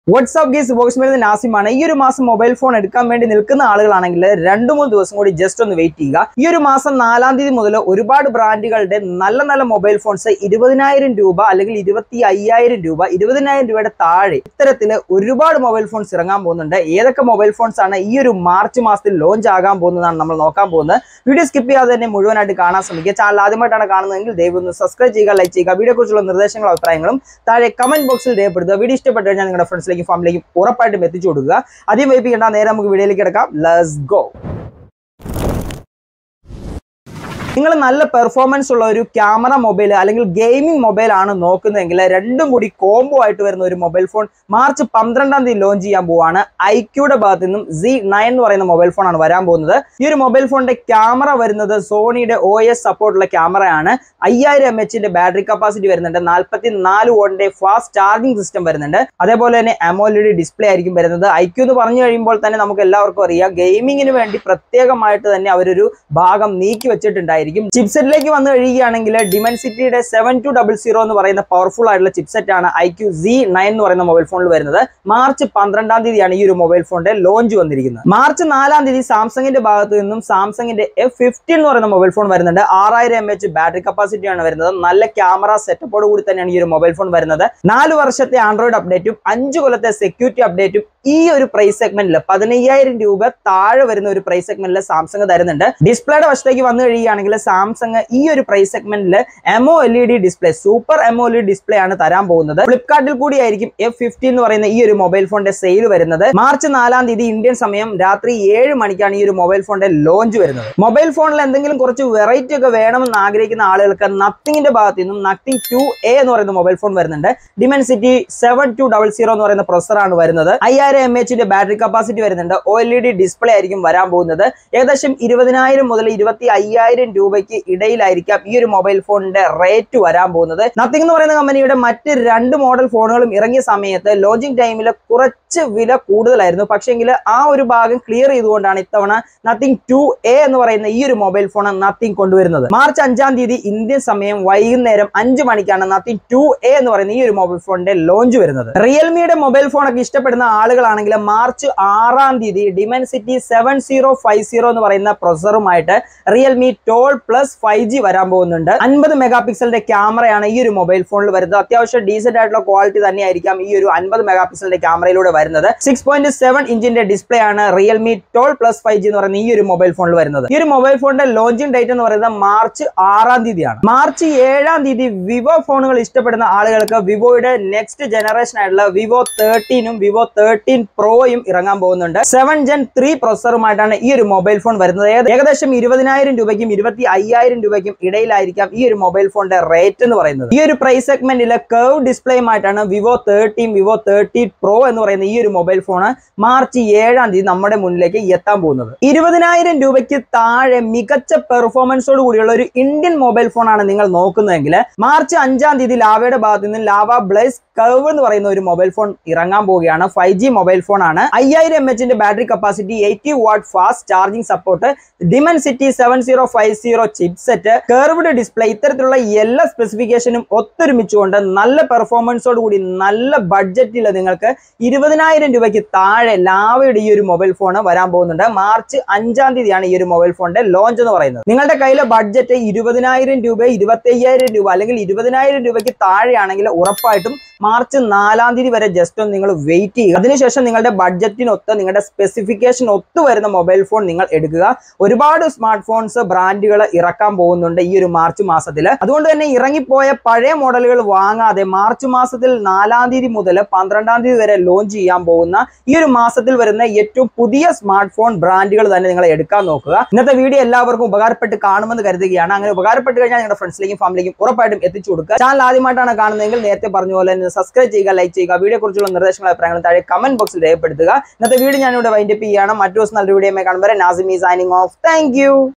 WhatsApp ഗേസ് voice mail നാസിമാണ് ഈ ഒരു മാസം മൊബൈൽ ഫോൺ എടുക്കാൻ വേണ്ടി നിൽക്കുന്ന ആളുകളാണെങ്കിൽ രണ്ടു മൂന്ന് ദിവസം കൂടി ജസ്റ്റ് ഒന്ന് വെയിറ്റ് ചെയ്യുക ഈ ഒരു മാസം നാലാം തീയതി മുതൽ ഒരുപാട് ബ്രാൻഡുകളുടെ നല്ല നല്ല മൊബൈൽ ഫോൺസ് ഇരുപതിനായിരം രൂപ അല്ലെങ്കിൽ ഇരുപത്തി അയ്യായിരം രൂപ ഇരുപതിനായിരം രൂപയുടെ താഴെ ഇത്തരത്തിൽ ഒരുപാട് മൊബൈൽ ഫോൺസ് ഇറങ്ങാൻ പോകുന്നുണ്ട് ഏതൊക്കെ മൊബൈൽ ഫോൺസ് ആണ് ഈ ഒരു മാർച്ച് മാസത്തിൽ ലോഞ്ച് ആകാൻ പോകുന്നതാണ് നമ്മൾ നോക്കാൻ പോകുന്നത് വീഡിയോ സ്കിപ്പ് ചെയ്യാതെ തന്നെ മുഴുവനായിട്ട് കാണാൻ ശ്രമിക്കുക ചാനൽ ആദ്യമായിട്ടാണ് കാണുന്നതെങ്കിൽ ദയവ് ഒന്ന് സബ്സ്ക്രൈബ് ചെയ്യുക ലൈക്ക് ചെയ്യുക വീഡിയോ കുറിച്ചുള്ള നിർദ്ദേശങ്ങളും അഭിപ്രായങ്ങളും താഴെ കമന്റ് ബോക്സിൽ രേഖപ്പെടുത്തുക വീഡിയോ ഇഷ്ടപ്പെട്ടു കഴിഞ്ഞാൽ നിങ്ങളുടെ ഫ്രണ്ട്സിലേക്കും ഫാമിലിലേക്കും ഉറപ്പായിട്ടും എത്തിച്ചു കൊടുക്കുക അധികം വൈപ്പിക്കേണ്ട നേരെ നമുക്ക് വീഡിയോയിലേക്ക് കിടക്കാം ലെറ്റ്സ് ഗോ നിങ്ങൾ നല്ല പെർഫോമൻസ് ഉള്ള ഒരു ക്യാമറ മൊബൈൽ അല്ലെങ്കിൽ ഗെയിമിംഗ് മൊബൈൽ ആണ് നോക്കുന്നതെങ്കിൽ രണ്ടും കൂടി കോംബോ ആയിട്ട് വരുന്ന ഒരു മൊബൈൽ ഫോൺ മാർച്ച് പന്ത്രണ്ടാം തീയതി ലോഞ്ച് ചെയ്യാൻ പോവാണ് ഐക്യൂടെ ഭാഗത്തു നിന്നും സി നയൻ എന്ന് പറയുന്ന മൊബൈൽ ഫോൺ ആണ് വരാൻ പോകുന്നത് ഈ ഒരു മൊബൈൽ ഫോണിന്റെ ക്യാമറ വരുന്നത് സോണിയുടെ ഒ എസ് സപ്പോർട്ടുള്ള ക്യാമറയാണ് അയ്യായിരം എം എച്ചിന്റെ ബാറ്ററി കപ്പാസിറ്റി വരുന്നുണ്ട് നാൽപ്പത്തി നാല് വോട്ടിന്റെ ഫാസ്റ്റ് ചാർജിംഗ് സിസ്റ്റം വരുന്നുണ്ട് അതേപോലെ തന്നെ അമോലിഡ് ഡിസ്പ്ലേ ആയിരിക്കും വരുന്നത് ഐക്യൂ എന്ന് പറഞ്ഞു കഴിയുമ്പോൾ തന്നെ നമുക്ക് എല്ലാവർക്കും അറിയാം ഗെയിമിങ്ങിന് വേണ്ടി പ്രത്യേകമായിട്ട് തന്നെ അവരൊരു ഭാഗം നീക്കി വെച്ചിട്ടുണ്ടായിരിക്കും ചിപ്സെറ്റിലേക്ക് വന്നു കഴിയുകയാണെങ്കിൽ ഡിമെൻസിറ്റിയുടെ സെവൻ ടു ഡബിൾ സീറോ എന്ന് പറയുന്ന പവർഫുൾ ആയിട്ടുള്ള ചിപ്സെറ്റ് ആണ് ഐ ക്യു സി നയൻ എന്ന് പറയുന്ന മൊബൈൽ ഫോണിൽ വരുന്നത് മാർച്ച് പന്ത്രണ്ടാം തീയതിയാണ് ഈ ഒരു മൊബൈൽ ഫോണിന്റെ ലോഞ്ച് വന്നിരിക്കുന്നത് മാർച്ച് നാലാം തീയതി സാംസങ്ങിന്റെ ഭാഗത്ത് നിന്നും സാംസങ്ങിന്റെ എഫ് ഫിഫ്റ്റീൻ എന്ന് പറയുന്ന മൊബൈൽ ഫോൺ വരുന്നുണ്ട് ആറായിരം എം എച്ച് ബാറ്ററി കപ്പാസിറ്റി ആണ് വരുന്നത് നല്ല ക്യാമറ സെറ്റപ്പോട് കൂടി തന്നെയാണ് ഈ ഒരു മൊബൈൽ ഫോൺ വരുന്നത് നാല് വർഷത്തെ ആൻഡ്രോയിഡ് അപ്ഡേറ്റും അഞ്ച് കൊല്ലത്തെ സെക്യൂരിറ്റി അപ്ഡേറ്റും ഈ ഒരു പ്രൈസ് സെഗ്മെന്റിൽ പതിനയ്യായിരം രൂപ താഴെ വരുന്ന ഒരു പ്രൈസ് സെഗ്മെന്റിൽ സാംസങ് തരുന്നുണ്ട് ഡിസ്പ്ലേയുടെ വശത്തേക്ക് വന്നു കഴിയുകയാണെങ്കിൽ സാംസങ് ഈ ഒരു പ്രൈസ് സെഗ്മെന്റിൽ L E D display super AMOLED display ആണ് തരാൻ പോകുന്നത് ഫ്ലിപ്കാർട്ടിൽ കൂടിയായിരിക്കും എഫ് ഫിഫ്റ്റി എന്ന് പറയുന്ന ഈ ഒരു മൊബൈൽ ഫോണിന്റെ സെയിൽ വരുന്നത് മാർച്ച് നാലാം തീയതി ഇന്ത്യൻ സമയം രാത്രി ഏഴ് മണിക്കാണ് ഈ ഒരു മൊബൈൽ ഫോണിന്റെ ലോഞ്ച് വരുന്നത് മൊബൈൽ ഫോണിൽ എന്തെങ്കിലും കുറച്ച് വെറൈറ്റി ഒക്കെ വേണമെന്ന് ആഗ്രഹിക്കുന്ന ആളുകൾക്ക് നത്തിങ്ങിന്റെ ഭാഗത്ത് നിന്നും നത്തിങ് ടു എ എന്ന് പറയുന്ന മൊബൈൽ ഫോൺ വരുന്നുണ്ട് Dimensity seven two double zero എന്ന് പറയുന്ന പ്രൊസറാണ് വരുന്നത് അയ്യായിരം എം എച്ചിന്റെ ബാറ്ററി കപ്പാസിറ്റി വരുന്നുണ്ട് O L E D display ആയിരിക്കും വരാൻ പോകുന്നത് ഏകദേശം ഇരുപതിനായിരം മുതൽ ഇരുപത്തി അയ്യായിരം രൂപയ്ക്ക് ഇടയിലായിരിക്കാം ഈ ഒരു മൊബൈൽ ഫോണിന്റെ റേറ്റ് വരാൻ പോകുന്നത് നത്തിങ് എന്ന് പറയുന്ന കമ്പനിയുടെ മറ്റ് രണ്ട് മോഡൽ ഫോണുകളും ഇറങ്ങിയ സമയത്ത് ലോഞ്ചിങ് ടൈമിൽ കുറച്ച് വില കൂടുതലായിരുന്നു പക്ഷെങ്കിൽ ആ ഒരു ഭാഗം ക്ലിയർ ചെയ്തുകൊണ്ടാണ് ഇത്തവണ നത്തിങ് ടു എ എന്ന് പറയുന്ന ഈ ഒരു മൊബൈൽ ഫോൺ നത്തിങ് കൊണ്ടുവരുന്നത് മാർച്ച് അഞ്ചാം തീയതി ഇന്ത്യൻ സമയം വൈകുന്നേരം അഞ്ച് മണിക്കാണ് നത്തിങ് ടു എ എന്ന് പറയുന്ന ഈ ഒരു മൊബൈൽ ഫോണിന്റെ ലോഞ്ച് വരുന്നത് റിയൽമിയുടെ മൊബൈൽ ഫോൺ ഒക്കെ ഇഷ്ടപ്പെടുന്ന ആളുകളാണെങ്കിൽ മാർച്ച് ആറാം തീയതി Dimensity seven zero five zero എന്ന് പറയുന്ന പ്രൊസറുമായിട്ട് Realme twelve plus five G വരാൻ പോകുന്നുണ്ട് അൻപത് മെഗാ പിക്സലിന്റെ ക്യാമറയാണ് ഈ ഒരു മൊബൈൽ ഫോണിൽ വരുന്നത് അത്യാവശ്യം ഡീസന്റ് ആയിട്ടുള്ള ക്വാളിറ്റി തന്നെയായിരിക്കാം ഈ ഒരു അൻപത് മെഗാ പിക്സലിന്റെ ക്യാമറയിലൂടെ വരുന്നത് സിക്സ് പോയിന്റ് സെവൻ ഇഞ്ചിന്റെ ഡിസ്പ്ലേ ആണ് Realme twelve plus five G എന്ന് പറയുന്ന ഈ ഒരു മൊബൈൽ ഫോണിൽ വരുന്നത് ഈ ഒരു മൊബൈൽ ഫോണിന്റെ ലോഞ്ചിങ് ഡേറ്റ് എന്ന് പറയുന്നത് മാർച്ച് ആറാം തീയതിയാണ് മാർച്ച് ഏഴാം തീയതി വിവോ ഫോണുകൾ ഇഷ്ടപ്പെടുന്ന ആളുകൾക്ക് വിവോയുടെ നെക്സ്റ്റ് ജനറേഷൻ ആയിട്ടുള്ള വിവോ തേർട്ടീനും വിവോ തേർട്ടീൻ പ്രോയും ഇറങ്ങാൻ പോകുന്നുണ്ട് സെവൻ ജെൻ ത്രീ പ്രൊസറുമായിട്ടാണ് ഈ ഒരു മൊബൈൽ ഫോൺ വരുന്നത് ഏക- ഏകദേശം ഇരുപതിനായിരം രൂപയ്ക്കും ഇരുപത്തി അയ്യായിരം രൂപയ്ക്കും ഇടയിലായിരിക്കാം ഈ ഒരു മൊബൈൽ ഫോണിന്റെ റേറ്റ് എന്ന് പറയുന്നത് ഈ ഒരു പ്രൈസ് സെഗ്മെന്റിലെ കർവ് ഡിസ്പ്ലേയുമായിട്ടാണ് Vivo thirteen Vivo thirty pro എന്ന് പറയുന്ന ഈ ഒരു മൊബൈൽ ഫോൺ മാർച്ച് ഏഴാം തീയതി നമ്മുടെ മുന്നിലേക്ക് എത്താൻ പോകുന്നത് ഇരുപതിനായിരം രൂപയ്ക്ക് താഴെ മികച്ച പെർഫോമൻസോട് കൂടിയുള്ള ഒരു ഇന്ത്യൻ മൊബൈൽ ഫോൺ ആണ് നിങ്ങൾ നോക്കുന്നതെങ്കിൽ മാർച്ച് അഞ്ചാം തീയതി ലാവയുടെ ഭാഗത്ത് നിന്ന് ലാവ ബ്ലേസ് കർവ് എന്ന് പറയുന്ന ഒരു മൊബൈൽ ഫോൺ ഇറങ്ങാൻ പോവുകയാണ് ഫൈവ് ജി മൊബൈൽ ഫോൺ ആണ് അയ്യായിരം എം എച്ചിന്റെ battery capacity eighty watt fast charging support Dimensity seven zero five zero chipset curved display ഇത്തരത്തിലുള്ള എല്ലാ സ്പെസിഫിക്കേഷനും ഒത്തൊരുമിച്ചുകൊണ്ട് നല്ല പെർഫോമൻസോട് കൂടി നല്ല ബഡ്ജറ്റിൽ നിങ്ങൾക്ക് ഇരുപതിനായിരം രൂപയ്ക്ക് താഴെ ലാവയുടെ ഈ ഒരു മൊബൈൽ ഫോൺ വരാൻ പോകുന്നുണ്ട് മാർച്ച് അഞ്ചാം തീയതിയാണ് ഈ ഒരു മൊബൈൽ ഫോണിന്റെ ലോഞ്ച് എന്ന് പറയുന്നത് നിങ്ങളുടെ കയ്യിലെ ബഡ്ജറ്റ് ഇരുപതിനായിരം രൂപ ഇരുപത്തി അയ്യായിരം രൂപ അല്ലെങ്കിൽ ഇരുപതിനായിരം രൂപയ്ക്ക് താഴെയാണെങ്കിൽ ഉറപ്പായിട്ടും മാർച്ച് നാലാം തീയതി വരെ ജസ്റ്റ് ഒന്ന് നിങ്ങൾ വെയിറ്റ് ചെയ്യുക അതിനുശേഷം നിങ്ങളുടെ ബഡ്ജറ്റിനൊത്ത് നിങ്ങളുടെ സ്പെസിഫിക്കേഷൻ ഒത്തു വരുന്ന മൊബൈൽ ഫോൺ നിങ്ങൾ എടുക്കുക ഒരുപാട് സ്മാർട്ട് ഫോൺസ് ബ്രാൻഡുകൾ ഇറക്കാൻ പോകുന്നുണ്ട് ഈ ഒരു മാർച്ച് മാസത്തിൽ അതുകൊണ്ട് തന്നെ ഇറങ്ങിപ്പോയ പഴയ മോഡലുകൾ വാങ്ങാതെ മാർച്ച് മാസത്തിൽ നാലാം തീയതി മുതൽ പന്ത്രണ്ടാം തീയതി വരെ ലോഞ്ച് ചെയ്യാൻ പോകുന്ന ഈ ഒരു മാസത്തിൽ വരുന്ന ഏറ്റവും പുതിയ സ്മാർട്ട് ഫോൺ ബ്രാൻഡുകൾ തന്നെ നിങ്ങൾ എടുക്കാൻ നോക്കുക ഇന്നത്തെ വീഡിയോ എല്ലാവർക്കും ഉപകാരപ്പെട്ട് കാണുമെന്ന് കരുതുകയാണ് അങ്ങനെ ഉപകാരപ്പെട്ട് കഴിഞ്ഞാൽ നിങ്ങളുടെ ഫ്രണ്ട്സിലേക്കും ഫാമിലിക്കും ഉറപ്പായിട്ടും എത്തിച്ചു കൊടുക്കുക ചാനൽ ആദ്യമായിട്ടാണ് കാണുന്നതെങ്കിൽ നേരത്തെ പറഞ്ഞ പോലെ തന്നെ സബ്സ്ക്രൈബ് ചെയ്യുക ലൈക്ക് ചെയ്യുക വീഡിയോ കുറിച്ചുള്ള നിർദ്ദേശങ്ങളും അഭിപ്രായങ്ങളും താഴെ കമന്റ് ബോക്സിൽ രേഖപ്പെടുത്തുക ഇന്നത്തെ വീഡിയോ ഞാനിവിടെ വൈൻഡപ്പ് ചെയ്യുകയാണ് മറ്റു ദിവസം നല്ല വീഡിയോ കാണുമ്പോൾ നാസിമി സൈനിങ് ഓഫ് താങ്ക്